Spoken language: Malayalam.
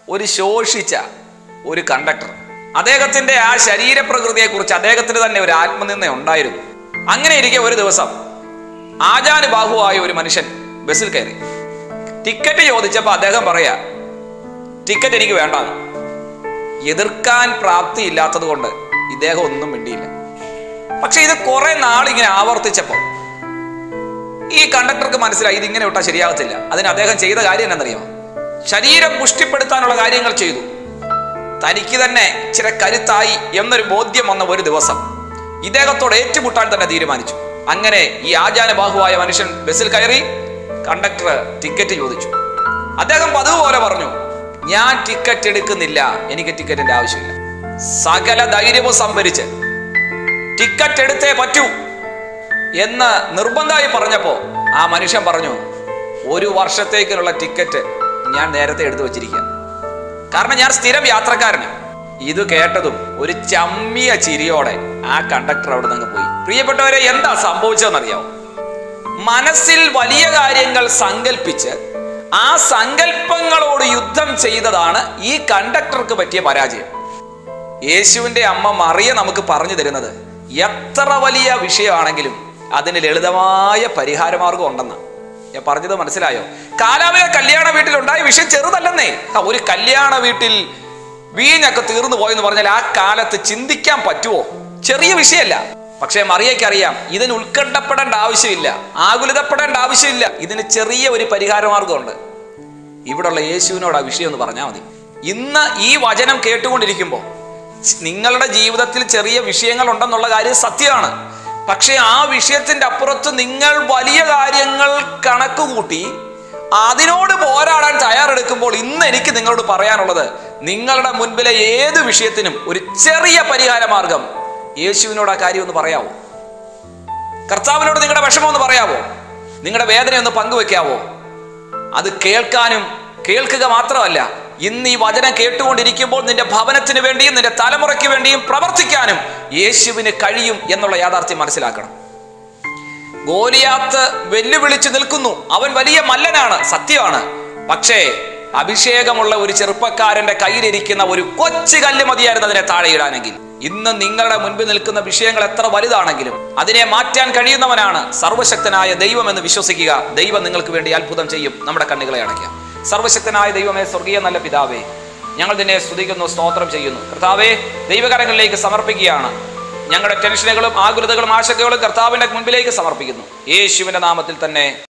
ഒരു ശോഷിച്ച ഒരു കണ്ടക്ടർ അദ്ദേഹത്തിന്റെ ആ ശരീരപ്രകൃതിയെക്കുറിച്ച് അദ്ദേഹത്തിന് തന്നെ ഒരു ആത്മനിന്ദ ഉണ്ടായിരുന്നു അങ്ങനെ ഇരിക്കെ ഒരു ദിവസം ആജാനുബാഹുവായ ഒരു മനുഷ്യൻ ബസ്സിൽ കയറി ടിക്കറ്റ് ചോദിച്ചപ്പോൾ അദ്ദേഹം പറയാ ടിക്കറ്റ് എനിക്ക് വേണ്ടാന്ന് എതിർക്കാൻ പ്രാപ്തിയില്ലാത്തത് കൊണ്ട് ഇദ്ദേഹം ഒന്നും മിണ്ടിയില്ല പക്ഷെ ഇത് കുറെ നാളിങ്ങനെ ആവർത്തിച്ചപ്പോൾ ഈ കണ്ടക്ടർക്ക് മനസ്സിലായി ഇതിങ്ങനെ വിട്ടാൽ ശരിയാകത്തില്ല അതിന് അദ്ദേഹം ചെയ്ത കാര്യം എന്നറിയാമോ ശരീരം പുഷ്ടിപ്പെടുത്താനുള്ള കാര്യങ്ങൾ ചെയ്തു തനിക്ക് തന്നെ ഇച്ചിരി കരുത്തായി എന്നൊരു ബോധ്യം വന്ന ഒരു ദിവസം ഇദ്ദേഹത്തോട് ഏറ്റുമുട്ടാൻ തന്നെ തീരുമാനിച്ചു അങ്ങനെ ഈ ആചാനബാഹുവായ മനുഷ്യൻ ബസ്സിൽ കയറി കണ്ടക്ടർ ടിക്കറ്റ് ചോദിച്ചു അദ്ദേഹം പതിവ് പോലെ പറഞ്ഞു ഞാൻ ടിക്കറ്റ് എടുക്കുന്നില്ല എനിക്ക് ടിക്കറ്റിന്റെ ആവശ്യമില്ല സകല ധൈര്യവും സംഭരിച്ച് ടിക്കറ്റ് എടുത്തേ പറ്റൂ എന്ന് നിർബന്ധമായി പറഞ്ഞപ്പോ ആ മനുഷ്യൻ പറഞ്ഞു ഒരു വർഷത്തേക്കിനുള്ള ടിക്കറ്റ് ഞാൻ നേരത്തെ എടുത്തു വച്ചിരിക്കുക കാരണം ഞാൻ സ്ഥിരം യാത്രക്കാരന് ഇത് കേട്ടതും ഒരു ചമ്മിയ ചിരിയോടെ ആ കണ്ടക്ടർ അവിടെ നിന്ന് പോയി പ്രിയപ്പെട്ടവരെ എന്താ സംഭവിച്ചതെന്നറിയാമോ മനസ്സിൽ വലിയ കാര്യങ്ങൾ സങ്കല്പിച്ച് ആ സങ്കല്പങ്ങളോട് യുദ്ധം ചെയ്തതാണ് ഈ കണ്ടക്ടർക്ക് പറ്റിയ പരാജയം യേശുവിന്റെ അമ്മ മറിയ നമുക്ക് പറഞ്ഞു തരുന്നത് എത്ര വലിയ വിഷയമാണെങ്കിലും അതിന് ലളിതമായ പരിഹാരമാർഗം ഉണ്ടെന്ന് ഞാൻ പറഞ്ഞത് മനസ്സിലായോ കാലാവിലെ കല്യാണ വീട്ടിൽ ഉണ്ടായ വിഷയം ചെറുതല്ലെന്നേ ആ, ഒരു കല്യാണ വീട്ടിൽ വീഞ്ഞൊക്കെ തീർന്നു പോയെന്ന് പറഞ്ഞാൽ ആ കാലത്ത് ചിന്തിക്കാൻ പറ്റുമോ ചെറിയ വിഷയമല്ല പക്ഷേ മറിയയ്ക്ക് അറിയാം ഇതിന് ഉത്കണ്ഠപ്പെടേണ്ട ആവശ്യമില്ല ആകുലതപ്പെടേണ്ട ആവശ്യമില്ല ഇതിന് ചെറിയ ഒരു പരിഹാരമാർഗമുണ്ട് ഇവിടെയുള്ള യേശുവിനോട് ആ വിഷയം ഒന്ന് പറഞ്ഞാൽ മതി ഇന്ന് ഈ വചനം കേട്ടുകൊണ്ടിരിക്കുമ്പോൾ നിങ്ങളുടെ ജീവിതത്തിൽ ചെറിയ വിഷയങ്ങൾ ഉണ്ടെന്നുള്ള കാര്യം സത്യമാണ് പക്ഷേ ആ വിഷയത്തിന്റെ അപ്പുറത്ത് നിങ്ങൾ വലിയ കാര്യങ്ങൾ കണക്ക് കൂട്ടി അതിനോട് പോരാടാൻ തയ്യാറെടുക്കുമ്പോൾ ഇന്ന് എനിക്ക് നിങ്ങളോട് പറയാനുള്ളത് നിങ്ങളുടെ മുൻപിലെ ഏത് വിഷയത്തിനും ഒരു ചെറിയ പരിഹാര മാർഗം യേശുവിനോട് ആ കാര്യം ഒന്ന് പറയാവോ കർത്താവിനോട് നിങ്ങളുടെ വിഷമം ഒന്ന് പറയാവോ നിങ്ങളുടെ വേദന ഒന്ന് പങ്കുവെക്കാവോ അത് കേൾക്കാനും കേൾക്കുക മാത്രമല്ല ഇന്ന് ഈ വചനം കേട്ടുകൊണ്ടിരിക്കുമ്പോൾ നിന്റെ ഭവനത്തിന് വേണ്ടിയും നിന്റെ തലമുറയ്ക്ക് വേണ്ടിയും പ്രവർത്തിക്കാനും യേശുവിന് കഴിയും എന്നുള്ള യാഥാർത്ഥ്യം മനസ്സിലാക്കണം ഗോലിയാത്ത് വെല്ലുവിളിച്ചു നിൽക്കുന്നു അവൻ വലിയ മല്ലനാണ് സത്യമാണ് പക്ഷേ അഭിഷേകമുള്ള ഒരു ചെറുപ്പക്കാരന്റെ കയ്യിലിരിക്കുന്ന ഒരു കൊച്ചു കല്ല് മതിയായിരുന്നു അതിനെ താഴെയിടാനെങ്കിൽ ഇന്ന് നിങ്ങളുടെ മുൻപിൽ നിൽക്കുന്ന വിഷയങ്ങൾ എത്ര വലുതാണെങ്കിലും അതിനെ മാറ്റാൻ കഴിയുന്നവനാണ് സർവശക്തനായ ദൈവം എന്ന് വിശ്വസിക്കുക ദൈവം നിങ്ങൾക്ക് വേണ്ടി അത്ഭുതം ചെയ്യും നമ്മുടെ കണ്ണുകളെ അടയ്ക്കാം സർവശക്തനായ ദൈവമേ സ്വർഗീയ നല്ല പിതാവേ ഞങ്ങൾ നിന്നെ സ്തുതിക്കുന്നു സ്തോത്രം ചെയ്യുന്നു കർത്താവേ ദൈവകരങ്ങളിലേക്ക് സമർപ്പിക്കുകയാണ് ഞങ്ങളുടെ ടെൻഷനുകളും ആകുലതകളും ആശങ്കകളും കർത്താവിന്റെ മുൻപിലേക്ക് സമർപ്പിക്കുന്നു യേശുവിന്റെ നാമത്തിൽ തന്നെ